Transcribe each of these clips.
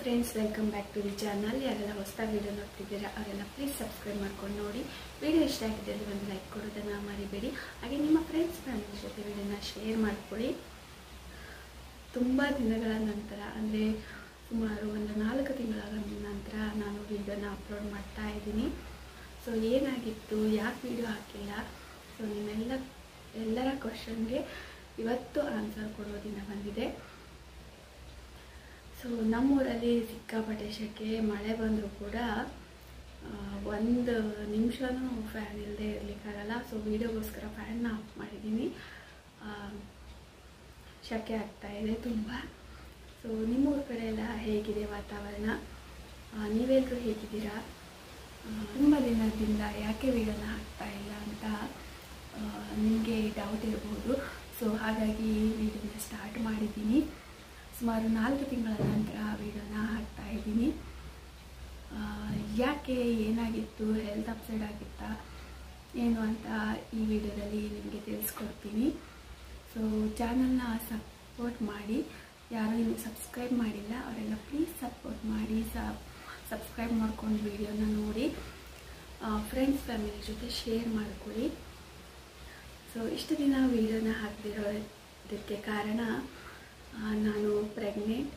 friends welcome back to the channel ಯಾರೆಲ್ಲ ಹೊಸ video ನೋಡ್ತಿದ್ದೀರಾ ಅವರೆಲ್ಲ ಪ್ಲೀಸ್ ಸಬ್ಸ್ಕ್ರೈಬ್ ಮಾಡ್ಕೊಂಡು ನೋಡಿ ವಿಡಿಯೋ ಇಷ್ಟ ಆಗಿದೆ ಅಲ್ಲಿ ಒಂದು ಲೈಕ್ ಕೊಡೋದನ್ನು ಮರಿಬೇಡಿ ಹಾಗೆ ನಿಮ್ಮ ಫ್ರೆಂಡ್ಸ್ ಫ್ಯಾಮಿಲಿ ಜೊತೆ ವಿಡಿಯೋನ ಶೇರ್ ಮಾಡ್ಕೊಳ್ಳಿ ತುಂಬ ದಿನಗಳ ನಂತರ ಅಂದರೆ ಸುಮಾರು ಒಂದು ನಾಲ್ಕು ತಿಂಗಳ ನಂತರ ನಾನು ವಿಡಿಯೋನ ಅಪ್ಲೋಡ್ ಮಾಡ್ತಾ ಇದ್ದೀನಿ ಸೊ ಏನಾಗಿತ್ತು ಯಾಕೆ ವಿಡಿಯೋ ಹಾಕಿಲ್ಲ ಸೊ ನಿಮ್ಮೆಲ್ಲ ಎಲ್ಲರ ಕ್ವಶನ್ಗೆ ಇವತ್ತು ಆನ್ಸರ್ ಕೊಡೋ ದಿನ ಬಂದಿದೆ ಸೊ ನಮ್ಮೂರಲ್ಲಿ ಸಿಕ್ಕಾಪಟ್ಟೆ ಶೆಕೆ ಮಳೆ ಬಂದರೂ ಕೂಡ ಆ, ಒಂದು ನಿಮಿಷನೂ ಫ್ಯಾನ್ ಇಲ್ಲದೆ ಇರಲಿಕ್ಕಾಗಲ್ಲ ಸೊ ವೀಡಿಯೋಗೋಸ್ಕರ ಫ್ಯಾನ್ನ ಆಫ್ ಮಾಡಿದ್ದೀನಿ ಆ, ಶೆಕೆ ಆಗ್ತಾ ಇದೆ ತುಂಬ ಸೊ ನಿಮ್ಮೂರ ಕಡೆ ಎಲ್ಲ ಹೇಗಿದೆ ವಾತಾವರಣ ಆ, ನೀವೆಲ್ಲರೂ ಹೇಗಿದ್ದೀರಾ ತುಂಬ ದಿನದಿಂದ ಯಾಕೆ ವೀಡಿಯೋನ ಹಾಕ್ತಾ ಇಲ್ಲ ಅಂತ ನಿಮಗೆ ಡೌಟ್ ಇರ್ಬೋದು ಸೊ ಹಾಗಾಗಿ ವೀಡಿಯೋನ ಸ್ಟಾರ್ಟ್ ಮಾಡಿದ್ದೀನಿ ಸುಮಾರು ನಾಲ್ಕು ತಿಂಗಳ ನಂತರ ವೀಡಿಯೋನ ಹಾಕ್ತಾ ಇದ್ದೀನಿ ಆ, ಯಾಕೆ ಏನಾಗಿತ್ತು ಹೆಲ್ತ್ ಅಪ್ಸೈಡ್ ಆಗಿತ್ತಾ ಏನು ಅಂತ ಈ ವಿಡಿಯೋದಲ್ಲಿ ನಿಮಗೆ ತಿಳಿಸ್ಕೊಡ್ತೀನಿ ಸೊ ಚಾನಲ್ನ ಸಪೋರ್ಟ್ ಮಾಡಿ ಯಾರು ಇನ್ನು ಸಬ್ಸ್ಕ್ರೈಬ್ ಮಾಡಿಲ್ಲ ಅವರೆಲ್ಲ ಪ್ಲೀಸ್ ಸಪೋರ್ಟ್ ಮಾಡಿ ಸಬ್ಸ್ಕ್ರೈಬ್ ಮಾಡ್ಕೊಂಡು ವಿಡಿಯೋನ ನೋಡಿ ಫ್ರೆಂಡ್ಸ್ ಫ್ಯಾಮಿಲಿ ಜೊತೆ ಶೇರ್ ಮಾಡ್ಕೊಳ್ಳಿ ಸೊ ಇಷ್ಟು ದಿನ ವಿಡಿಯೋನ ಹಾಕದಿರೋದಕ್ಕೆ ಕಾರಣ ಆ, ನಾನು ಪ್ರೆಗ್ನೆಂಟ್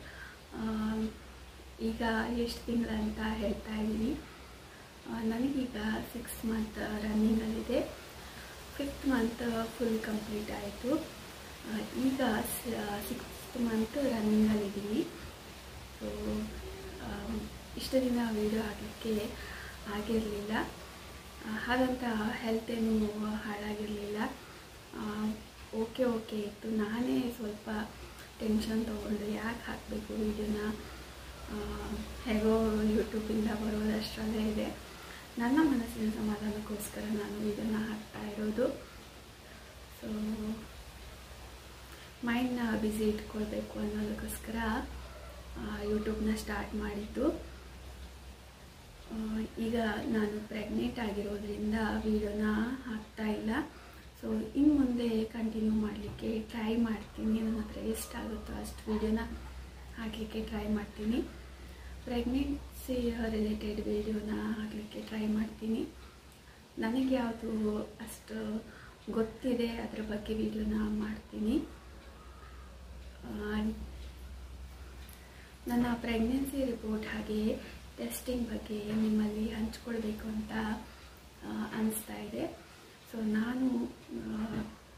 ಈಗ ಎಷ್ಟು ತಿಂಗಳ ಅಂತ ಹೇಳ್ತಾ ಇದ್ದೀನಿ ಆ, ನನಗೀಗ ಸಿಕ್ಸ್ ಮಂತ್ ರನ್ನಿಂಗಲ್ಲಿದೆ ಫಿಫ್ತ್ ಮಂತ್ ಫುಲ್ ಕಂಪ್ಲೀಟ್ ಆಯಿತು ಈಗ ಸಿಕ್ಸ್ತ್ ಮಂತ್ ರನ್ನಿಂಗಲ್ಲಿದ್ದೀನಿ ಸೊ ಇಷ್ಟು ದಿನ ವೀಡಿಯೋ ಹಾಕಲಿಕ್ಕೆ ಆಗಿರಲಿಲ್ಲ ಹಾಗಂತ ಹೆಲ್ತ್ ಏನು ಹಾಳಾಗಿರಲಿಲ್ಲ ಓಕೆ ಓಕೆ ಇತ್ತು ನಾನೇ ಸ್ವಲ್ಪ ಟೆನ್ಷನ್ ತೊಗೊಂಡು ಯಾಕೆ ಹಾಕಬೇಕು ವೀಡಿಯೋನ ಹೇಗೋ ಯೂಟ್ಯೂಬಿಂದ ಬರೋದಷ್ಟರಲ್ಲೇ ಇದೆ ನನ್ನ ಮನಸ್ಸಿನ ಸಮಾಧಾನಕ್ಕೋಸ್ಕರ ನಾನು ವೀಡಿಯೋನ ಹಾಕ್ತಾ ಇರೋದು ಸೊ ಮೈಂಡ್ನ ಬ್ಯುಸಿ ಇಟ್ಕೊಳ್ಬೇಕು ಅನ್ನೋದಕ್ಕೋಸ್ಕರ ಯೂಟ್ಯೂಬ್ನ ಸ್ಟಾರ್ಟ್ ಮಾಡಿದ್ದು ಆ, ಈಗ ನಾನು ಪ್ರೆಗ್ನೆಂಟ್ ಆಗಿರೋದ್ರಿಂದ ವೀಡಿಯೋನ ಹಾಕ್ತಾ ಇಲ್ಲ ಸೊ ಇನ್ನು ಮುಂದೆ ಕಂಟಿನ್ಯೂ ಮಾಡಲಿಕ್ಕೆ ಟ್ರೈ ಮಾಡ್ತೀನಿ ನನ್ನ ಹತ್ರ ಎಷ್ಟಾಗುತ್ತೋ ಅಷ್ಟು ವೀಡಿಯೋನ ಹಾಕಲಿಕ್ಕೆ ಟ್ರೈ ಮಾಡ್ತೀನಿ ಪ್ರೆಗ್ನೆನ್ಸಿ ರಿಲೇಟೆಡ್ ವೀಡಿಯೋನ ಹಾಕಲಿಕ್ಕೆ ಟ್ರೈ ಮಾಡ್ತೀನಿ ನನಗೆ ಯಾವುದು ಅಷ್ಟು ಗೊತ್ತಿದೆ ಅದರ ಬಗ್ಗೆ ವೀಡಿಯೋನ ಮಾಡ್ತೀನಿ ಆ, ನನ್ನ ಪ್ರೆಗ್ನೆನ್ಸಿ ರಿಪೋರ್ಟ್ ಹಾಗೆ ಟೆಸ್ಟಿಂಗ್ ಬಗ್ಗೆ ನಿಮ್ಮಲ್ಲಿ ಹಂಚ್ಕೊಳ್ಬೇಕು ಅಂತ ಆ, ಅನಿಸ್ತಾ ಇದೆ ಸೊ ನಾನು ಆ,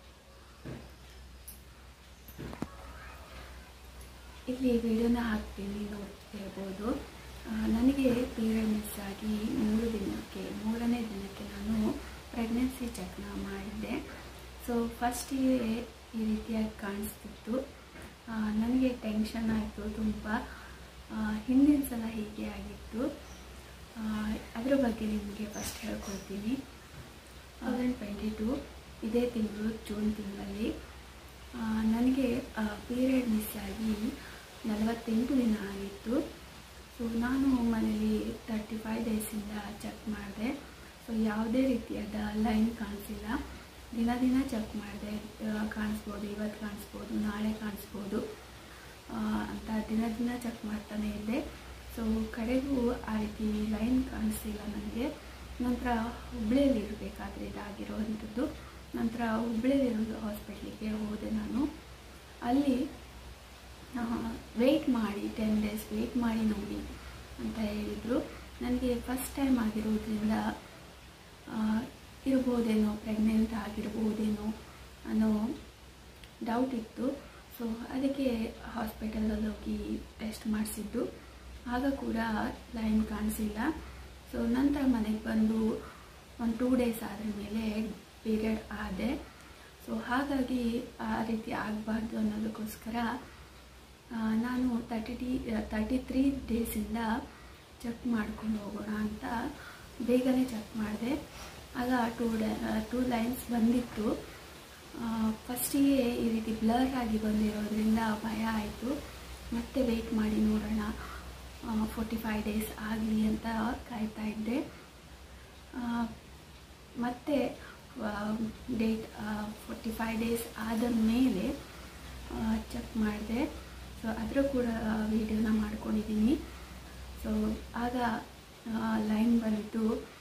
ಇಲ್ಲಿ ವಿಡಿಯೋನ ಹಾಕ್ತೀನಿ ನೋಡ್ತಿರ್ಬೋದು ಆ, ನನಗೆ ಪೀರಿಯಡ್ ಮಿಸ್ ಆಗಿ ಮೂರು ದಿನಕ್ಕೆ ಮೂರನೇ ದಿನಕ್ಕೆ ನಾನು ಪ್ರೆಗ್ನೆನ್ಸಿ ಚೆಕ್ನ ಮಾಡಿದ್ದೆ ಸೊ ಫಸ್ಟಿಗೆ ಈ ರೀತಿಯಾಗಿ ಕಾಣಿಸ್ತಿತ್ತು ಆ, ನನಗೆ ಟೆನ್ಷನ್ ಆಯಿತು ತುಂಬ ಆ, ಹಿಂದಿನ ಸಲ ಹೀಗೆ ಆಗಿತ್ತು ಆ, ಅದ್ರ ಬಗ್ಗೆ ನಿಮಗೆ ಫಸ್ಟ್ ಹೇಳ್ಕೊಳ್ತೀನಿ ತೌಸಂಡ್ ಟ್ವೆಂಟಿ ಟು ಇದೇ ತಿಂಗಳು ಜೂನ್ ತಿಂಗಳಲ್ಲಿ ಆ, ನನಗೆ ಪೀರಿಯಡ್ ಮಿಸ್ ಆಗಿ ನಲವತ್ತೆಂಟು ದಿನ ಆಗಿತ್ತು ಸೊ ನಾನು ಮನೇಲಿ ತರ್ಟಿ ಫೈವ್ ಡೇಸಿಂದ ಚೆಕ್ ಮಾಡಿದೆ ಸೊ ಯಾವುದೇ ರೀತಿಯಾದ ಲೈನ್ ಕಾಣಿಸಿಲ್ಲ ದಿನ ದಿನ ಚೆಕ್ ಮಾಡಿದೆ ಕಾಣಿಸ್ಬೋದು ಇವತ್ತು ಕಾಣಿಸ್ಬೋದು ನಾಳೆ ಕಾಣಿಸ್ಬೋದು ಆ, ಅಂತ ದಿನ ದಿನ ಚೆಕ್ ಮಾಡ್ತಾನೆ ಇದ್ದೆ ಸೊ ಕಡೆಗೂ ಆ ರೀತಿ ಲೈನ್ ಕಾಣಿಸ್ತಿಲ್ಲ ನನಗೆ ನಂತರ ಹುಬ್ಳಿಯಲ್ಲಿ ಇರಬೇಕಾದ್ರೆ ಇದಾಗಿರುವಂಥದ್ದು ನಂತರ ಹುಬ್ಳಿಯಲ್ಲಿರೋ ಹಾಸ್ಪಿಟ್ಲಿಗೆ ಹೋದೆ ನಾನು ಅಲ್ಲಿ ವೆಯ್ಟ್ ಮಾಡಿ ಟೆನ್ ಡೇಸ್ ವೆಯ್ಟ್ ಮಾಡಿ ನೋಡಿ ಅಂತ ಹೇಳಿದರು ನನಗೆ ಫಸ್ಟ್ ಟೈಮ್ ಆಗಿರೋದ್ರಿಂದ ಆ, ಇರ್ಬೋದೇನೋ ಪ್ರೆಗ್ನೆಂಟ್ ಆಗಿರ್ಬೋದೇನೋ ಅನ್ನೋ ಡೌಟ್ ಇತ್ತು ಸೊ ಅದಕ್ಕೆ ಹಾಸ್ಪಿಟಲಲ್ಲಿ ಹೋಗಿ ಟೆಸ್ಟ್ ಮಾಡಿಸಿದ್ದು ಆಗ ಕೂಡ ಲೈನ್ ಕಾಣಿಸಿಲ್ಲ ಸೊ ನಂತರ ಮನೆಗೆ ಬಂದು ಒಂದು ಟೂ ಡೇಸ್ ಆದ ಮೇಲೆ ಪೀರಿಯಡ್ ಆದೆ ಸೊ ಹಾಗಾಗಿ ಆ ರೀತಿ ಆಗಬಾರ್ದು ಅನ್ನೋದಕ್ಕೋಸ್ಕರ ಆ, ನಾನು ತರ್ಟಿ ಟಿ ತರ್ಟಿ ತ್ರೀ ಡೇಸಿಂದ ಚೆಕ್ ಮಾಡ್ಕೊಂಡು ಹೋಗೋಣ ಅಂತ ಬೇಗನೆ ಚೆಕ್ ಮಾಡಿದೆ ಆಗ ಟೂ ಡೇ ಟೂ ಲೈನ್ಸ್ ಬಂದಿತ್ತು ಫಸ್ಟಿಗೆ ಈ ರೀತಿ ಬ್ಲರ್ ಆಗಿ ಬಂದಿರೋದ್ರಿಂದ ಭಯ ಆಯಿತು ಮತ್ತೆ ವೆಯ್ಟ್ ಮಾಡಿ ನೋಡೋಣ ಫೋರ್ಟಿ ಫೈವ್ ಡೇಸ್ ಆಗಲಿ ಅಂತ ಕಾಯ್ತಾ ಇದ್ದೆ ಆ, ಮತ್ತೆ ಡೇಟ್ ಫೋರ್ಟಿ ಫೈವ್ ಡೇಸ್ ಆದ ಮೇಲೆ ಚೆಕ್ ಮಾಡಿದೆ ಸೊ ಅದರ ಕೂಡ ವಿಡಿಯೋನ ಮಾಡ್ಕೊಂಡಿದ್ದೀನಿ ಸೊ ಆಗ ಲೈನ್ ಬಂದಿದ್ದು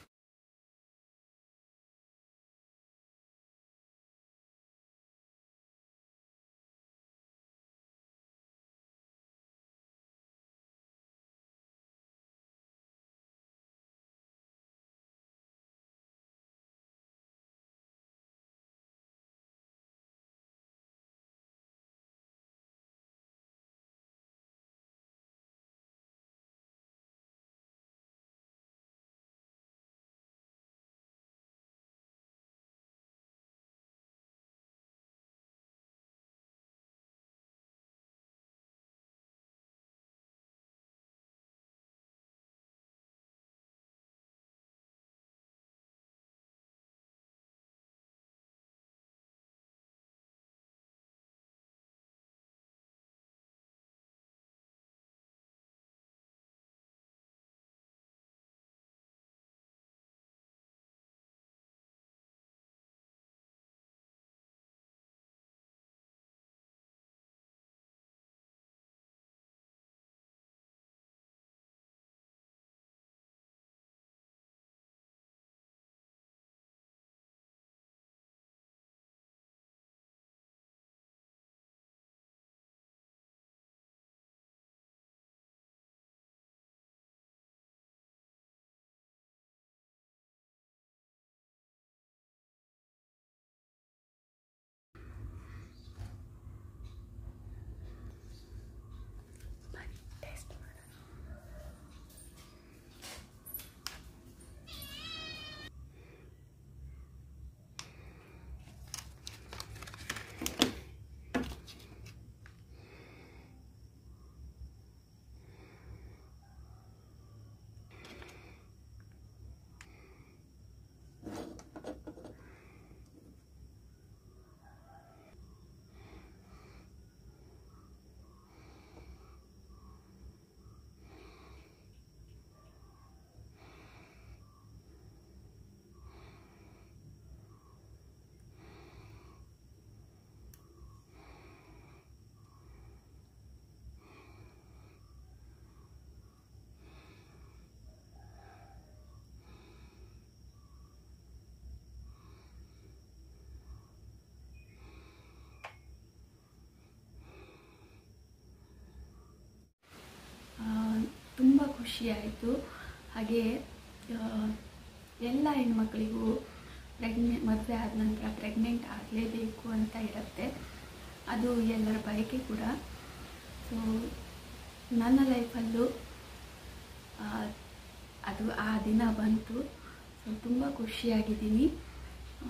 ತುಂಬ ಖುಷಿಯಾಯಿತು ಹಾಗೆ ಆ, ಎಲ್ಲ ಹೆಣ್ಮಕ್ಳಿಗೂ ಪ್ರೆಗ್ನೆ ಮದುವೆ ಆದ ನಂತರ ಪ್ರೆಗ್ನೆಂಟ್ ಆಗಲೇಬೇಕು ಅಂತ ಇರುತ್ತೆ ಅದು ಎಲ್ಲರ ಬಯಕೆ ಕೂಡ ಸೊ ನನ್ನ ಲೈಫಲ್ಲೂ ಆ, ಅದು ಆ ದಿನ ಬಂತು ಸೊ ತುಂಬ ಖುಷಿಯಾಗಿದ್ದೀನಿ ಆ,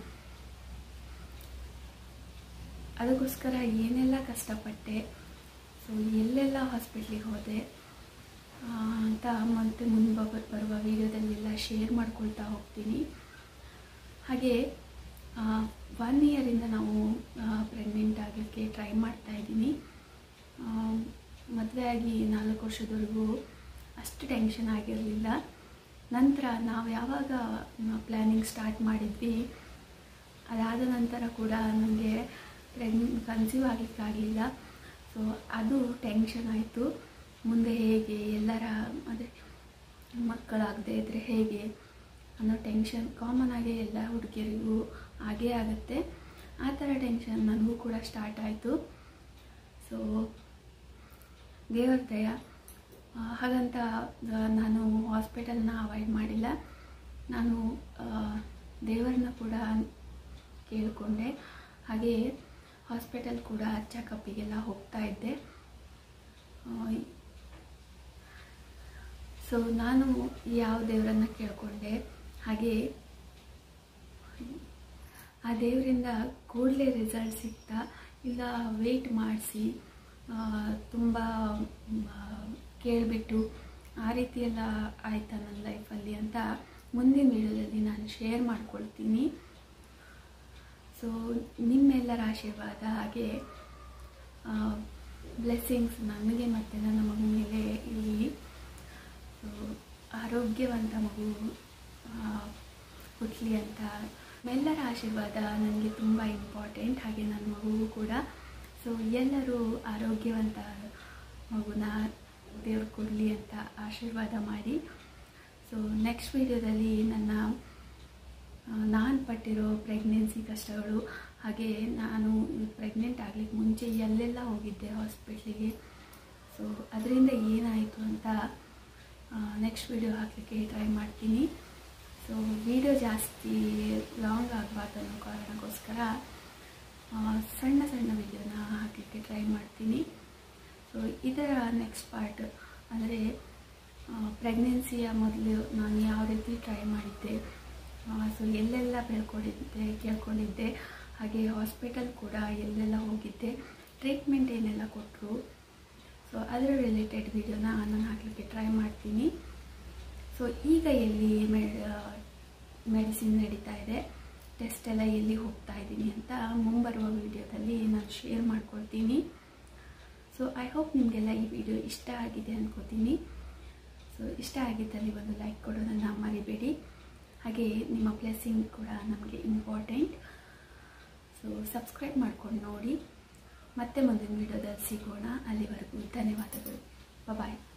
ಅದಕ್ಕೋಸ್ಕರ ಏನೆಲ್ಲ ಕಷ್ಟಪಟ್ಟೆ ಸೊ ಎಲ್ಲೆಲ್ಲ ಹಾಸ್ಪಿಟ್ಲಿಗೆ ಹೋದೆ ಆ, ಅಂತ ಮತ್ತೆ ಮುಂದೆ ಬ- ಬರುವ ವೀಡಿಯೋದಲ್ಲೆಲ್ಲ ಶೇರ್ ಮಾಡ್ಕೊಳ್ತಾ ಹೋಗ್ತೀನಿ ಹಾಗೆ ಒನ್ ಇಯರಿಂದ ನಾವು ಪ್ರೆಗ್ನೆಂಟ್ ಆಗಲಿಕ್ಕೆ ಟ್ರೈ ಮಾಡ್ತಾ ಇದ್ದೀನಿ ಮದುವೆ ಆಗಿ ನಾಲ್ಕು ವರ್ಷದವರೆಗೂ ಅಷ್ಟು ಟೆನ್ಷನ್ ಆಗಿರಲಿಲ್ಲ ನಂತರ ನಾವು ಯಾವಾಗ ಪ್ಲ್ಯಾನಿಂಗ್ ಸ್ಟಾರ್ಟ್ ಮಾಡಿದ್ವಿ ಅದಾದ ನಂತರ ಕೂಡ ನನಗೆ ಪ್ರೆಗ್ನೆ ಕನ್ಸೀವ್ ಆಗಲಿಕ್ಕಾಗಲಿಲ್ಲ ಸೊ ಅದು ಟೆನ್ಷನ್ ಆಯಿತು ಮುಂದೆ ಹೇಗೆ ಎಲ್ಲರ ಅದೇ ಮಕ್ಕಳಾಗದೇ ಇದ್ದರೆ ಹೇಗೆ ಅನ್ನೋ ಟೆನ್ಷನ್ ಕಾಮನ್ ಆಗಿ ಎಲ್ಲ ಹುಡುಗಿಯರಿಗೂ ಆಗೇ ಆಗುತ್ತೆ ಆ ಥರ ಟೆನ್ಷನ್ ನನಗೂ ಕೂಡ ಸ್ಟಾರ್ಟ್ ಆಯಿತು ಸೊ ದೇವರ ದಯ ಆ, ಹಾಗಂತ ಆ, ನಾನು ಹಾಸ್ಪಿಟಲ್ನ ಅವಾಯ್ಡ್ ಮಾಡಿಲ್ಲ ನಾನು ಆ, ದೇವರನ್ನ ಕೂಡ ಕೇಳಿಕೊಂಡೆ ಹಾಗೆಯೇ ಹಾಸ್ಪಿಟಲ್ ಕೂಡ ಚೆಕಪ್ಪಿಗೆಲ್ಲ ಹೋಗ್ತಾ ಇದ್ದೆ ಸೊ ನಾನು ಯಾವ ದೇವರನ್ನ ಕೇಳಿಕೊಂಡೆ ಹಾಗೆ ಆ ದೇವರಿಂದ ಕೂಡಲೇ ರಿಸಲ್ಟ್ ಸಿಗ್ತಾ ಇಲ್ಲ ವೆಯ್ಟ್ ಮಾಡಿಸಿ ತುಂಬ ಕೇಳಿಬಿಟ್ಟು ಆ ರೀತಿ ಎಲ್ಲ ಆಯ್ತಾ ನನ್ನ ಲೈಫಲ್ಲಿ ಅಂತ ಮುಂದಿನ ವಿಡಿಯೋದಲ್ಲಿ ನಾನು ಶೇರ್ ಮಾಡ್ಕೊಳ್ತೀನಿ ಸೊ ನಿಮ್ಮೆಲ್ಲರ ಆಶೀರ್ವಾದ ಹಾಗೆ ಬ್ಲೆಸ್ಸಿಂಗ್ಸ್ ನನಗೆ ಮತ್ತು ನನ್ನ ಮಗು ಮೇಲೆ ಇರಲಿ ಸೊ ಆರೋಗ್ಯವಂತ ಮಗು ಹುಟ್ಟಲಿ ಅಂತ ಎಲ್ಲರ ಆಶೀರ್ವಾದ ನನಗೆ ತುಂಬ ಇಂಪಾರ್ಟೆಂಟ್ ಹಾಗೆ ನನ್ನ ಮಗುವು ಕೂಡ ಸೊ ಎಲ್ಲರೂ ಆರೋಗ್ಯವಂತ ಮಗುನ ದೇವ್ರು ಕೊಡಲಿ ಅಂತ ಆಶೀರ್ವಾದ ಮಾಡಿ ಸೊ ನೆಕ್ಸ್ಟ್ ವಿಡಿಯೋದಲ್ಲಿ ನನ್ನ ನಾನು ಪಟ್ಟಿರೋ ಪ್ರೆಗ್ನೆನ್ಸಿ ಕಷ್ಟಗಳು ಹಾಗೆ ನಾನು ಪ್ರೆಗ್ನೆಂಟ್ ಆಗಲಿಕ್ಕೆ ಮುಂಚೆ ಎಲ್ಲೆಲ್ಲ ಹೋಗಿದ್ದೆ ಹಾಸ್ಪಿಟ್ಲಿಗೆ ಸೊ ಅದರಿಂದ ಏನಾಯಿತು ಅಂತ ನೆಕ್ಸ್ಟ್ ವಿಡಿಯೋ ಹಾಕಲಿಕ್ಕೆ ಟ್ರೈ ಮಾಡ್ತೀನಿ ಸೊ ವಿಡಿಯೋ ಜಾಸ್ತಿ ಲಾಂಗ್ ಆಗಬಾರ್ದು ಅನ್ನೋ ಕಾರಣಕ್ಕೋಸ್ಕರ ಆ, ಸಣ್ಣ ಸಣ್ಣ ವಿಡಿಯೋನ ಹಾಕಲಿಕ್ಕೆ ಟ್ರೈ ಮಾಡ್ತೀನಿ ಸೊ ಇದರ ನೆಕ್ಸ್ಟ್ ಪಾರ್ಟ್ ಅಂದರೆ ಪ್ರೆಗ್ನೆನ್ಸಿಯ ಮೊದಲು ನಾನು ಯಾವ ರೀತಿ ಟ್ರೈ ಮಾಡಿದ್ದೆ ಸೊ ಎಲ್ಲೆಲ್ಲ ಬೆಳ್ಕೊಂಡಿದ್ದೆ ಕೇಳ್ಕೊಂಡಿದ್ದೆ ಹಾಗೆ ಹಾಸ್ಪಿಟಲ್ ಕೂಡ ಎಲ್ಲೆಲ್ಲ ಹೋಗಿದ್ದೆ ಟ್ರೀಟ್ಮೆಂಟ್ ಏನೆಲ್ಲ ಕೊಟ್ಟರು ಸೊ ಅದರ ರಿಲೇಟೆಡ್ ವಿಡಿಯೋನ ನಾನು ಹಾಕಲಿಕ್ಕೆ ಟ್ರೈ ಮಾಡ್ತೀನಿ ಸೊ ಈಗ ಎಲ್ಲಿ ಮೆಡಿಸಿನ್ ನಡೀತಾ ಇದೆ ಟೆಸ್ಟ್ ಎಲ್ಲ ಎಲ್ಲಿ ಹೋಗ್ತಾ ಇದ್ದೀನಿ ಅಂತ ಮುಂಬರುವ ವಿಡಿಯೋದಲ್ಲಿ ನಾನು ಶೇರ್ ಮಾಡ್ಕೊಳ್ತೀನಿ ಸೊ ಐ ಹೋಪ್ ನಿಮಗೆಲ್ಲ ಈ ವಿಡಿಯೋ ಇಷ್ಟ ಆಗಿದೆ ಅನ್ಕೋತೀನಿ ಸೊ ಇಷ್ಟ ಆಗಿದ್ದಲ್ಲಿ ಒಂದು ಲೈಕ್ ಕೊಡೋದನ್ನು ಮರಿಬೇಡಿ ಹಾಗೆ ನಿಮ್ಮ ಬ್ಲೆಸ್ಸಿಂಗ್ ಕೂಡ ನಮಗೆ ಇಂಪಾರ್ಟೆಂಟ್ ಸೊ ಸಬ್ಸ್ಕ್ರೈಬ್ ಮಾಡ್ಕೊಂಡು ನೋಡಿ ಮತ್ತೆ ಮುಂದಿನ ವಿಡಿಯೋದಲ್ಲಿ ಸಿಗೋಣ ಅಲ್ಲಿವರೆಗೂ ಧನ್ಯವಾದಗಳು ಬಾಯ್